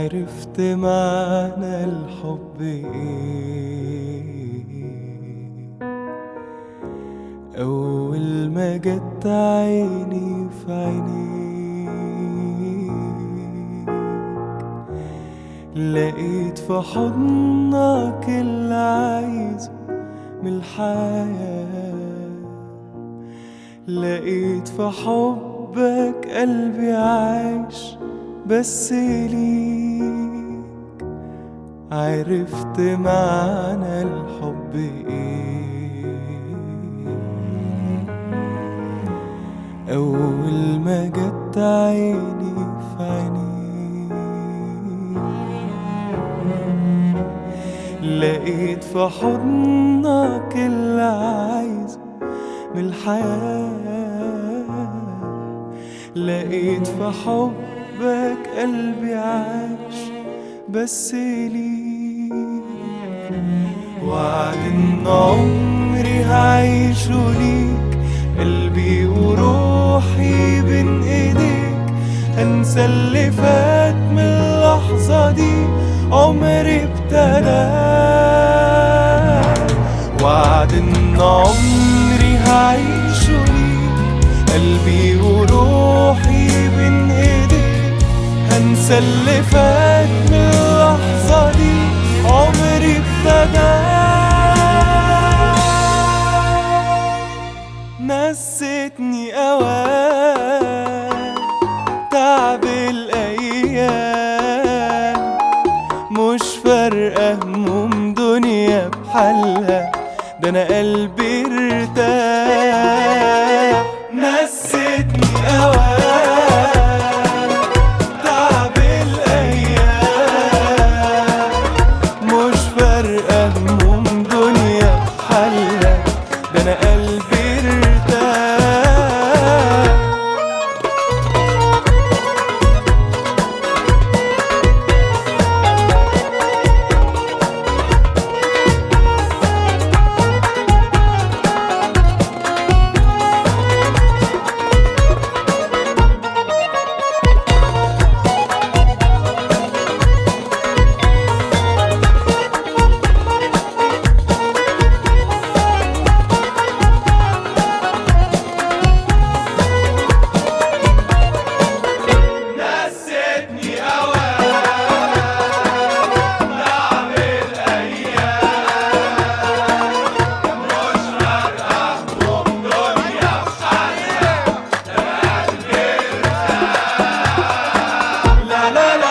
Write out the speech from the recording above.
عرفت معنى الحب ايه أول ما جت عيني في عينيك لقيت في حضنك اللي عايزه من الحياة لقيت في حبك قلبي عايش بس ليك عرفت معنى الحب ايه أول ما جت عيني في عينيك لقيت في حضنك اللي عايزه من الحياة لقيت في حبك قلبي عاش بس ليك وعد ان عمري هعيشه ليك قلبي وروحي بين ايديك هنسى اللي فات من اللحظة دي عمري ابتدى وعد ان عمري هعيشه ليك قلبي وروحي بين ايديك هنسى اللي فات من اللحظة دي عمري ابتدى نسيتني اوان تعب الايام مش فارقة هموم دنيا بحالها ده انا قلبي ارتاح نسيتني اوان تعب الايام مش فارقة هموم دنيا بحالها ده انا قلبي ارتاح نسيتني لا لا لا